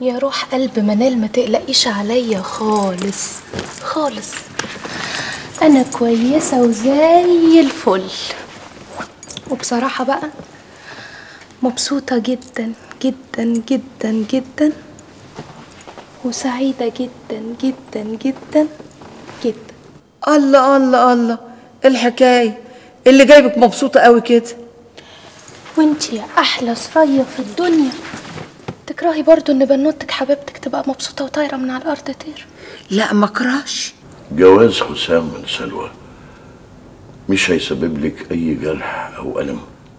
يا روح قلب منال ما تقلقيش عليا خالص خالص انا كويسه وزي الفل وبصراحه بقى مبسوطه جدا جدا جدا جدا وسعيده جدا جدا جدا جدا الله الله الله إيه الحكايه اللي جايبك مبسوطه قوي كده وانتي يا احلى سرية في الدنيا تكرهي برضو ان بنوتك حبيبتك تبقى مبسوطه وطايره من على الارض طير لا ما اكرهش جواز حسام من سلوى مش هيسبب لك اي جرح او الم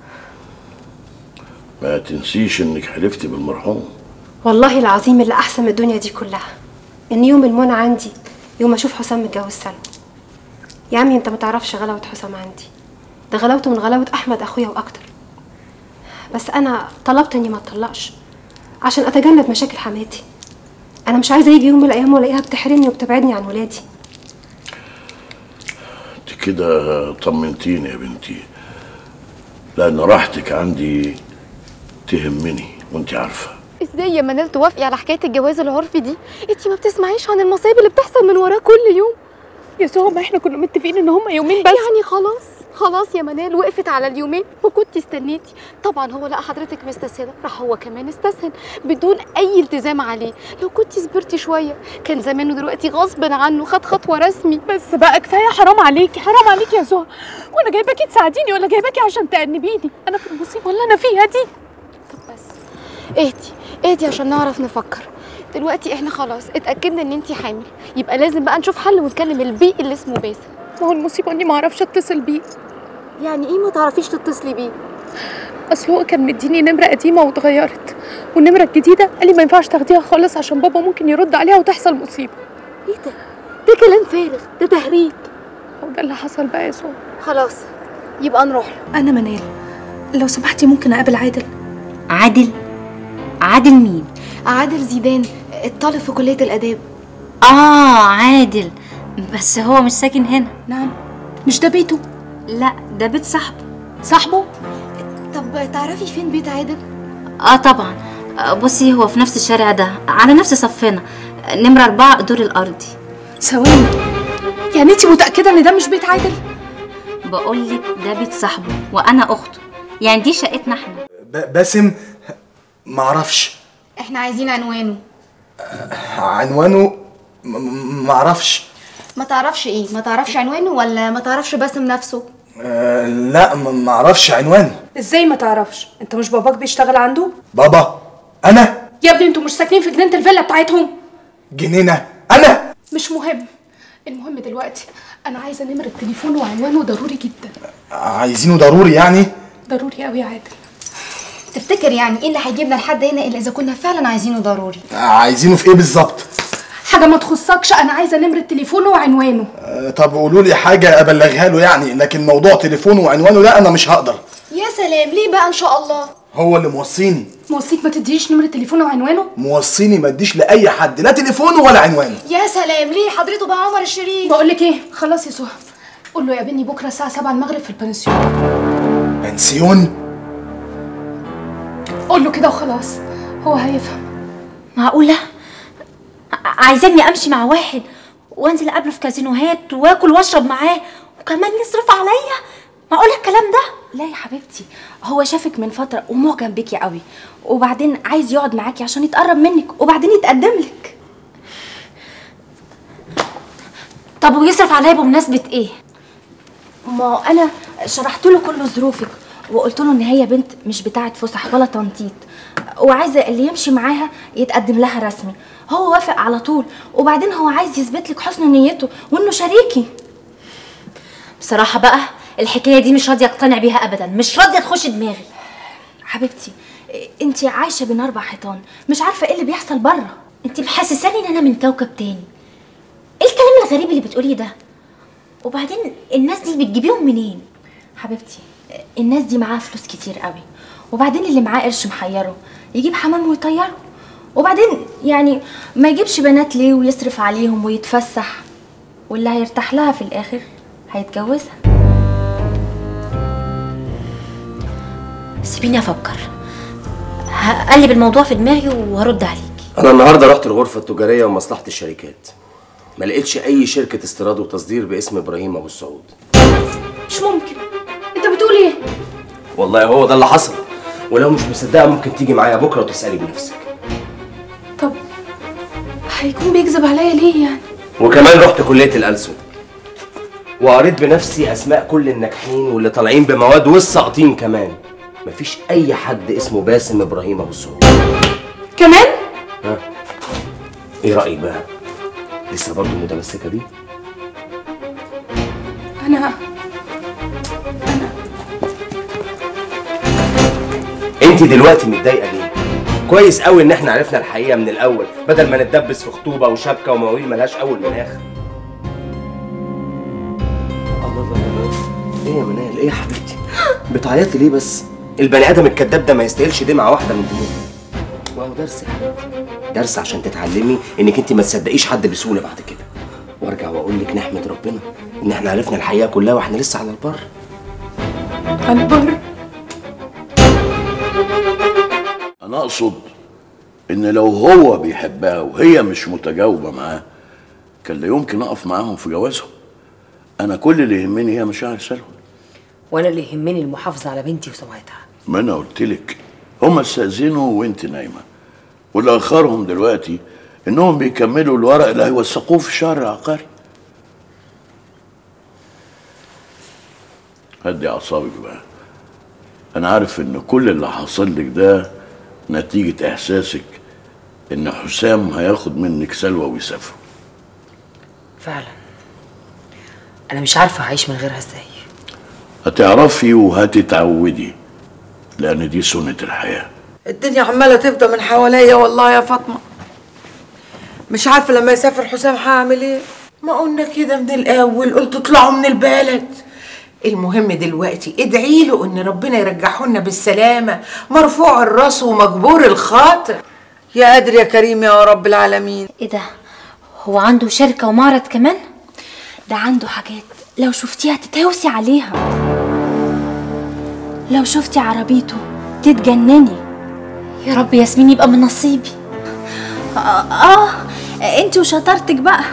ما تنسيش انك حلفتي بالمرحوم والله العظيم اللي احسن من الدنيا دي كلها ان يوم المنى عندي يوم اشوف حسام متجوز سلمى يا عمي انت ما تعرفش غلاوه حسام عندي ده غلاوته من غلاوه احمد اخويا واكتر بس انا طلبت اني ما اتطلقش عشان اتجنب مشاكل حماتي انا مش عايزه يجي يوم من الايام والاقيها بتحرمني وبتبعدني عن ولادي انت كده طمنتيني يا بنتي لان راحتك عندي تهمني وانت عارفه ازاي يا منال توافقي على حكايه الجواز العرفي دي انتي ما بتسمعيش عن المصايب اللي بتحصل من وراه كل يوم يا سهى ما احنا كنا متفقين ان هما يومين بس يعني خلاص خلاص يا منال وقفت على اليومين وكنتي استنيتي طبعا هو لقى حضرتك مستسهله راح هو كمان استسهل بدون اي التزام عليه لو كنتي صبرتي شويه كان زمانه دلوقتي غصب عنه خد خطوه رسمي بس بقى كفايه حرام عليكي حرام عليكي يا سهى وانا جايباكي تساعديني ولا جايباكي عشان تأنبيني انا في المصيبه اللي انا فيها دي طب بس اهدي اهدي عشان نعرف نفكر دلوقتي احنا خلاص اتاكدنا ان انتي حامل يبقى لازم بقى نشوف حل ونكلم البي اللي اسمه باسم ما هو المصيبه اني ما اعرفش اتصل بيه يعني ايه ما تعرفيش تتصلي بيه اصل هو كان مديني نمره قديمه واتغيرت والنمره الجديده قال لي ما ينفعش تاخديها خالص عشان بابا ممكن يرد عليها وتحصل مصيبه ايه ده ده كلام فارغ ده تهريج هو ده اللي حصل بقى يا سهى خلاص يبقى نروح له انا منال لو سمحتي ممكن اقابل عادل عادل عادل مين عادل زيدان الطالب في كليه الاداب اه عادل بس هو مش ساكن هنا نعم مش ده بيته لا ده بيت صاحبه صاحبه طب تعرفي فين بيت عادل اه طبعا آه، بصي هو في نفس الشارع ده على نفس صفنا آه، نمرة أربعة الدور الأرضي ثواني يعني انت متاكده ان ده مش بيت عادل بقولك ده بيت صاحبه وأنا أخته يعني دي شقتنا احنا ب- باسم معرفش احنا عايزين عنوانه عنوانه م- م- معرفش ما تعرفش ايه ما تعرفش عنوانه ولا ما تعرفش باسم نفسه آه، لا م- معرفش عنوانه ازاي ما تعرفش انت مش باباك بيشتغل عنده بابا انا يا ابني انتوا مش ساكنين في جنينه الفيلا بتاعتهم جنينه انا مش مهم المهم دلوقتي انا عايزه نمره تليفونه وعنوانه ضروري جدا عايزينه ضروري يعني ضروري قوي يا عادل تفتكر يعني ايه اللي هيجيبنا لحد هنا الا اذا كنا فعلا عايزينه ضروري عايزينه في ايه بالظبط حاجه ما تخصكش انا عايزه نمره تليفونه وعنوانه آه، طب قولوا لي حاجه ابلغها له يعني لكن موضوع تليفونه وعنوانه ده انا مش هقدر يا سلام ليه بقى ان شاء الله هو اللي موصيني موصيك ما تديش نمره تليفونه وعنوانه موصيني ما اديش لاي حد لا تليفونه ولا عنوانه يا سلام ليه حضرته بقى عمر الشريف بقول لك ايه خلاص يا سهى قول له يقابلني بكره الساعه 7 المغرب في البنسيون بنسيون قول له كده وخلاص هو هيفهم معقولة ع- عايزاني أمشي مع واحد وأنزل أقابله في كازينوهات وآكل وأشرب معاه وكمان يصرف عليا معقولة الكلام ده لا يا حبيبتي هو شافك من فترة ومعجب بيكي قوي وبعدين عايز يقعد معاكي عشان يتقرب منك وبعدين يتقدم لك طب ويصرف عليا بمناسبة إيه ما انا شرحت له كل ظروفك وقلت له ان هي بنت مش بتاعه فسح ولا تنطيط وعايزه اللي يمشي معاها يتقدم لها رسمي هو وافق على طول وبعدين هو عايز يثبت لك حسن نيته وانه شريكي بصراحة بقى الحكاية دي مش راضية أقتنع بيها أبدا مش راضية تخش دماغي حبيبتي انت عايشه بين اربع حيطان مش عارفه ايه اللي بيحصل بره انت محسساني ان انا من كوكب تاني ايه الكلام الغريب اللي بتقوليه ده وبعدين الناس دي بتجيبيهم منين حبيبتي الناس دي معاها فلوس كتير قوي وبعدين اللي معاه قرش محيره يجيب حمام ويطيره وبعدين يعني ما يجيبش بنات ليه ويصرف عليهم ويتفسح واللي هيرتاح لها في الاخر هيتجوزها سيبيني افكر هقلب الموضوع في دماغي وهرد عليكي انا النهارده رحت الغرفه التجاريه ومصلحه الشركات ما لقيتش اي شركه استيراد وتصدير باسم ابراهيم ابو السعود مش ممكن انت بتقول ايه والله هو ده اللي حصل ولو مش مصدقه ممكن تيجي معايا بكره وتسالي بنفسك طب هيكون بيكذب عليا ليه يعني وكمان رحت كليه الألسن وقريت بنفسي اسماء كل الناجحين واللي طالعين بمواد والساقطين كمان مفيش اي حد اسمه باسم ابراهيم ابو السعود كمان ها ايه رايك بقى لسه برضه متمسكه بيه انا انت دلوقتي متضايقه ليه كويس قوي ان احنا عرفنا الحقيقه من الاول بدل ما نتدبس في خطوبه وشبكه ومواويل ملهاش اول من اخر الله الله الله ايه يا منال ايه يا حبيبتي بتعيطي ليه بس البني ادم الكذاب ده ما يستاهلش دمعه واحده من دموعه وهو درس يا حبيبتي درس عشان تتعلمي انك انت ما تصدقيش حد بسهوله بعد كده وارجع واقول لك نحمد ربنا ان احنا عرفنا الحقيقه كلها واحنا لسه على البر على البر انا اقصد ان لو هو بيحبها وهي مش متجاوبه معاه كان لا يمكن اقف معاهم في جوازهم انا كل اللي يهمني هي مشاعر سلوى وانا اللي يهمني المحافظه على بنتي وسمعتها ما انا قلت لك هم استاذنوا وانت نايمه واللي اخرهم دلوقتي انهم بيكملوا الورق اللي هيوثقوه في الشهر العقاري هدي اعصابك بقى انا عارف ان كل اللي حصل لك ده نتيجه احساسك ان حسام هياخد منك سلوى ويسافروا فعلا انا مش عارفه اعيش من غيرها ازاي هتعرفي وهتتعودي لان دي سنه الحياه الدنيا عماله تفضى من حواليا والله يا فاطمه مش عارفه لما يسافر حسام هعمل ايه ما قلنا كده من الاول قلت اطلعوا من البلد المهم دلوقتي ادعي له ان ربنا يرجعه لنا بالسلامه مرفوع الراس ومجبور الخاطر يا قادر يا كريم يا رب العالمين ايه ده هو عنده شركة ومعرض كمان ده عنده حاجات لو شفتيها تتهوسي عليها لو شفتي عربيته تتجنني يا رب ياسمين يبقى من نصيبي آه, اه انت وشطارتك بقى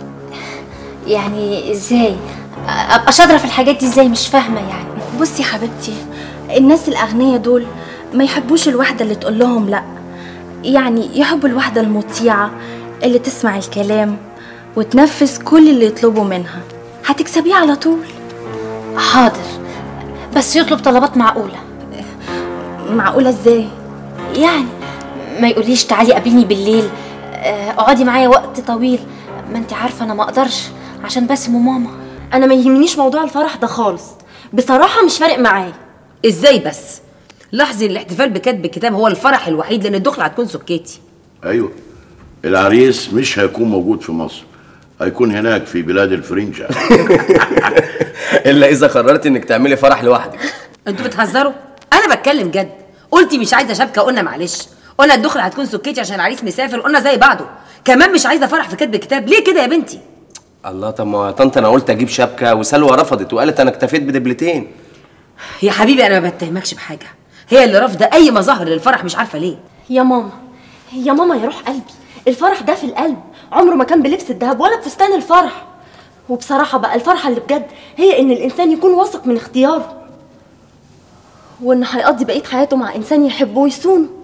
يعني ازاي ابقى شاطره في الحاجات دي ازاي مش فاهمه يعني بصي يا حبيبتي الناس الاغنياء دول ما يحبوش الواحده اللي تقول لهم لا يعني يحبوا الواحده المطيعه اللي تسمع الكلام وتنفذ كل اللي يطلبوا منها هتكسبيه على طول حاضر بس يطلب طلبات معقوله معقوله ازاي يعني ما يقوليش تعالي قابلني بالليل آه، اقعدي معايا وقت طويل ما انت عارفه انا ما اقدرش عشان باسم وماما انا ما يهمنيش موضوع الفرح ده خالص بصراحه مش فارق معايا ازاي بس لاحظي ان الاحتفال بكتب الكتاب هو الفرح الوحيد لان الدخله هتكون سكيتي ايوه العريس مش هيكون موجود في مصر هيكون هناك في بلاد الفرنجة الا اذا قررت انك تعملي فرح لوحدك انتوا بتهزروا انا بتكلم جد قلتي مش عايزه شبكه قلنا معلش قلنا الدخله هتكون سكيتي عشان العريس مسافر قلنا زي بعضه كمان مش عايزه فرح في كتب كتاب ليه كده يا بنتي الله طب ما يا طنط انا قلت اجيب شبكه وسلوى رفضت وقالت انا اكتفيت بدبلتين يا حبيبي انا ما بتهمكش بحاجه هي اللي رافضه اي مظاهر للفرح مش عارفه ليه يا ماما يا ماما يا روح قلبي الفرح ده في القلب عمره ما كان بلبس الذهب ولا بفستان الفرح وبصراحة بقى الفرحة اللي بجد هي إن الإنسان يكون واثق من اختياره وإن هيقضي بقية حياته مع إنسان يحبه ويصونه